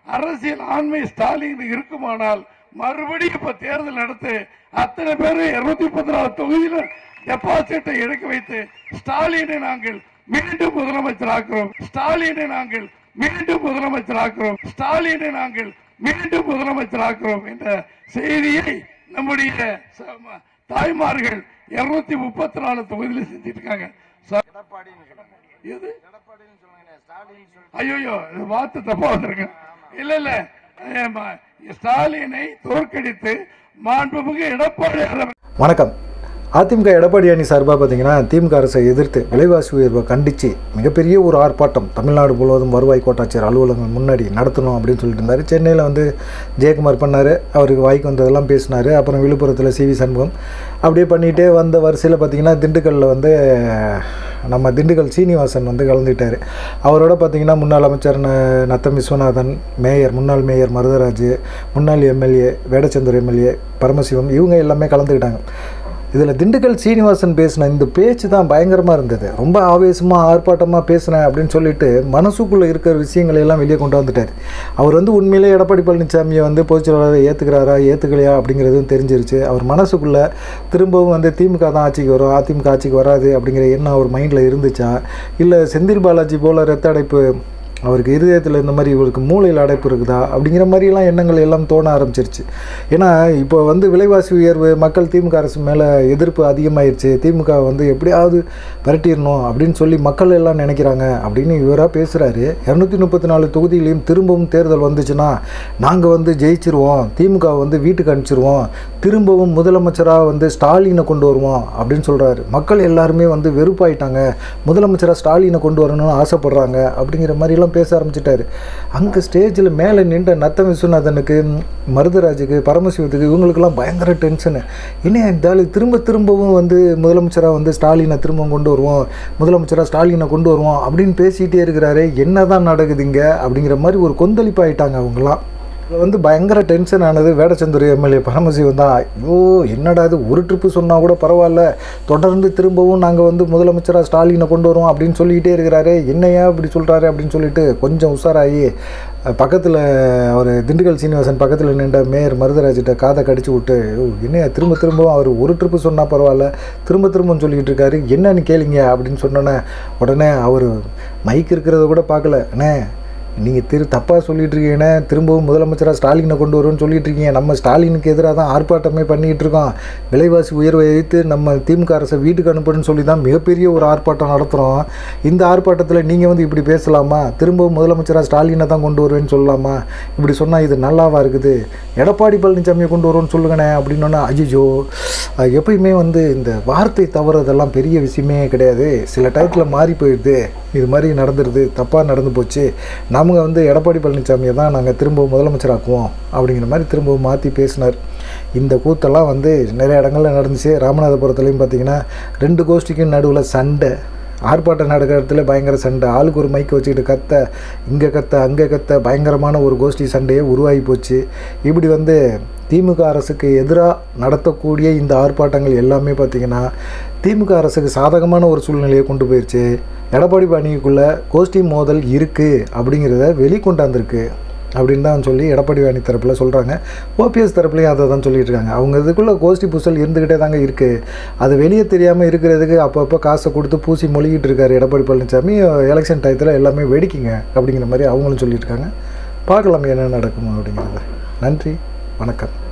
அரசியல் ஆண்மை ஸ்டாலின் இருக்குமானால் மறுபடியும் இப்ப தேர்தல் நடத்து அத்தனை பேரும் இருநூத்தி முப்பத்தி நாலு தொகுதியில டெபாசிட்டை எடுக்க வைத்து ஸ்டாலினை நாங்கள் மீண்டும் முதலமைச்சர் ஆக்குறோம் ஸ்டாலினை நாங்கள் மீண்டும் முதலமைச்சர் ஆக்குறோம் ஸ்டாலினை நாங்கள் மீண்டும் முதலமைச்சர் ஆக்குறோம் என்ற செய்தியை நம்முடைய ச- தாய்மார்கள் இருநூத்தி முப்பத்தி நாலு தொகுதியில செஞ்சிட்டு இருக்காங்க ச- எடப்பாடின்னு சொல்லுங்க எது எடப்பாடின்னு சொல்லுங்க ஸ்டாலின் சொல்லி ஐயோ இது வார்த்தை தப்பா வந்திருக்கு இல்ல இல்ல ஏம்மா, ஸ்டாலினை தோற்கடித்து மாண்புமிகு எடப்பாடி வணக்கம் அதிமுக எடப்பாடி அணி சார்பாக பார்த்தீங்கன்னா திமுக அரசை எதிர்த்து விலைவாசி உயர்வை கண்டித்து மிகப்பெரிய ஒரு ஆர்ப்பாட்டம் தமிழ்நாடு முழுவதும் வருவாய் கோட்டாட்சியர் அலுவலகம் முன்னாடி நடத்தணும் அப்படின்னு சொல்லிட்டு இருந்தார் சென்னையில் வந்து ஜெயக்குமார் பண்ணார் அவருக்கு வாய்க்கு வந்ததெல்லாம் பேசினார் அப்புறம் விழுப்புரத்தில் சிவி சண்முகம் அப்படியே பண்ணிகிட்டே வந்த வரிசையில் பார்த்தீங்கன்னா திண்டுக்கல்லில் வந்து நம்ம திண்டுக்கல் சீனிவாசன் வந்து கலந்துட்டார் அவரோட பார்த்தீங்கன்னா முன்னாள் அமைச்சர் ந- நத்தம் விஸ்வநாதன் மேயர் முன்னாள் மேயர் மருதராஜ் முன்னாள் எம்எல்ஏ வேடச்சந்தூர் எம்எல்ஏ பரமசிவம் இவங்க எல்லாமே கலந்துக்கிட்டாங்க இதில் திண்டுக்கல் சீனிவாசன் பேசின இந்த பேச்சு தான் பயங்கரமாக இருந்தது ரொம்ப ஆவேசமாக ஆர்ப்பாட்டமாக பேசினேன் அப்படின்னு சொல்லிட்டு மனசுக்குள்ளே இருக்கிற விஷயங்களை எல்லாம் வெளியே கொண்டு வந்துட்டார் அவர் வந்து உண்மையிலே எடப்பாடி பழனிசாமியை வந்து பொதுச்செயலாளரை ஏற்றுக்கிறாரா ஏற்றுக்கலையா அப்படிங்கிறதும் தெரிஞ்சிருச்சு அவர் மனசுக்குள்ளே திரும்பவும் வந்து திமுக தான் ஆட்சிக்கு வரும் அதிமுக ஆட்சிக்கு வராது அப்படிங்கிற எண்ணம் அவர் மைண்டில் இருந்துச்சா இல்லை செந்தில் பாலாஜி போல் ரத்த அடைப்பு அவருக்கு இருதயத்தில் இந்த மாதிரி இவருக்கு மூளையில் அடைப்பு இருக்குதா அப்படிங்கிற மாதிரிலாம் எண்ணங்கள் எல்லாம் தோண ஆரம்பிச்சிருச்சு ஏன்னா இப்போ வந்து விலைவாசி உயர்வு மக்கள் திமுக அரசு மேலே எதிர்ப்பு அதிகமாயிருச்சு திமுக வந்து எப்படியாவது விரட்டிடணும் அப்படின்னு சொல்லி மக்கள் எல்லாம் நினைக்கிறாங்க அப்படின்னு இவராக பேசுகிறாரு இரநூத்தி முப்பத்தி நாலு தொகுதியிலையும் திரும்பவும் தேர்தல் வந்துச்சுன்னா நாங்கள் வந்து ஜெயிச்சிருவோம் திமுக வந்து வீட்டுக்கு அனுப்பிச்சிருவோம் திரும்பவும் முதலமைச்சராக வந்து ஸ்டாலினை கொண்டு வருவோம் அப்படின்னு சொல்கிறாரு மக்கள் எல்லாருமே வந்து வெறுப்பாயிட்டாங்க முதலமைச்சராக ஸ்டாலினை கொண்டு வரணும்னு ஆசைப்படுறாங்க அப்படிங்கிற மாதிரிலாம் பேச ஆரம்பிச்சிட்டாரு அங்கே ஸ்டேஜில் மேலே நின்ற நத்தம் விஸ்வநாதனுக்கு ம், மருதராஜுக்கு பரமசிவத்துக்கு இவங்களுக்கெல்லாம் பயங்கர டென்ஷனு என்ன இந்த ஆளு திரும்ப திரும்பவும் வந்து முதலமைச்சராக வந்து ஸ்டாலினை திரும்பவும் கொண்டு வருவோம் முதலமைச்சராக ஸ்டாலினை கொண்டு வருவோம் அப்படின்னு பேசிகிட்டே இருக்கிறாரு என்ன தான் நடக்குதுங்க அப்படிங்கிற மாதிரி ஒரு கொந்தளிப்பாயிட்டாங்க அவங்களாம் இதில் வந்து பயங்கர டென்ஷன் ஆனது வேடச்சந்தூர் எம்எல்ஏ பரமசிவம் தான் ஐயோ என்னடா இது ஒரு ட்ரிப்பு சொன்னால் கூட பரவாயில்ல தொடர்ந்து திரும்பவும் நாங்கள் வந்து முதலமைச்சராக ஸ்டாலினை கொண்டு வருவோம் அப்படின்னு சொல்லிக்கிட்டே இருக்கிறாரு என்னையா இப்படி சொல்கிறாரு அப்படின்னு சொல்லிட்டு கொஞ்சம் உஷாராகி பக்கத்தில் அவர் திண்டுக்கல் சீனிவாசன் பக்கத்தில் நின்ற மேயர் மருதராஜிட்ட காதை கடிச்சு விட்டு "ஐயோ, என்னையா திரும்ப திரும்பவும் அவர் ஒரு ட்ரிப்பு சொன்னால் பரவாயில்ல திரும்ப திரும்பவும் சொல்லிக்கிட்டு இருக்காரு என்னன்னு கேளுங்க அப்படின்னு சொன்னோன்னே உடனே அவர் மைக் இருக்கிறத கூட பார்க்கல அண்ணே நீங்கள் திரு தப்பாக சொல்லிட்டு இருக்கீங்கண்ணே திரும்பவும் முதலமைச்சராக ஸ்டாலினை கொண்டு வருவோம்னு சொல்லிட்டு இருக்கீங்க நம்ம ஸ்டாலினுக்கு எதிராக தான் ஆர்ப்பாட்டமே பண்ணிக்கிட்டு இருக்கோம் விலைவாசி உயர்வை எதிர்த்து நம்ம திமுக அரசை வீட்டுக்கு அனுப்புன்னு சொல்லி தான் மிகப்பெரிய ஒரு ஆர்ப்பாட்டம் நடத்துகிறோம் இந்த ஆர்ப்பாட்டத்தில் நீங்கள் வந்து இப்படி பேசலாமா திரும்பவும் முதலமைச்சராக ஸ்டாலினை தான் கொண்டு வருவேன்னு சொல்லலாமா இப்படி சொன்னால் இது நல்லாவா இருக்குது எடப்பாடி பழனிசாமியை கொண்டு வருவோன்னு சொல்லுங்கண்ணே அப்படின்னோன்னா அஜிஜோ எப்பயுமே வந்து இந்த வார்த்தை தவறுதெல்லாம் பெரிய விஷயமே கிடையாது சில டயத்தில் மாறி போயிடுது இது மாதிரி நடந்துருது தப்பாக நடந்து போச்சு நமக்கு வந்து எடப்பாடி பழனிசாமியை தான் நாங்கள் திரும்பவும் முதலமைச்சராக்குவோம் அப்படிங்கிற மாதிரி திரும்பவும் மாற்றி பேசினார் இந்த கூத்தெல்லாம் வந்து நிறைய இடங்கள்ல நடந்துச்சு ராமநாதபுரத்துலேயும் பார்த்தீங்கன்னா ரெண்டு கோஷ்டிக்கும் நடுவில் சண்டை ஆர்ப்பாட்டம் நடக்கிற இடத்துல பயங்கர சண்டை ஆளுக்கு ஒரு மைக் வச்சுக்கிட்டு கத்த இங்கே கத்த அங்கே கத்த பயங்கரமான ஒரு கோஷ்டி சண்டையே உருவாகி போச்சு இப்படி வந்து திமுக அரசுக்கு எதிராக நடத்தக்கூடிய இந்த ஆர்ப்பாட்டங்கள் எல்லாமே பார்த்திங்கன்னா திமுக அரசுக்கு சாதகமான ஒரு சூழ்நிலையை கொண்டு போயிடுச்சு எடப்பாடி பணிக்குள்ளே கோஷ்டி மோதல் இருக்குது அப்படிங்கிறத வெளிக்கொண்டாந்துருக்கு அப்படின்னு தான் சொல்லி எடப்பாடி வாணி தரப்பில் சொல்கிறாங்க ஓபிஎஸ் தரப்புலையும் அதை தான் சொல்லிட்டு இருக்காங்க அவங்க இதுக்குள்ளே கோஷ்டி பூசல் இருந்துக்கிட்டே தாங்க இருக்குது அது வெளியே தெரியாமல் இருக்கிறதுக்கு அப்பப்போ காசை கொடுத்து பூசி மொழிகிட்டு இருக்காரு எடப்பாடி பழனிசாமி எலெக்ஷன் டயத்தில் எல்லாமே வெடிக்குங்க அப்படிங்கிற மாதிரி அவங்களும் சொல்லியிருக்காங்க பார்க்கலாம் என்ன நடக்கும் அப்படிங்கிறத நன்றி வணக்கம்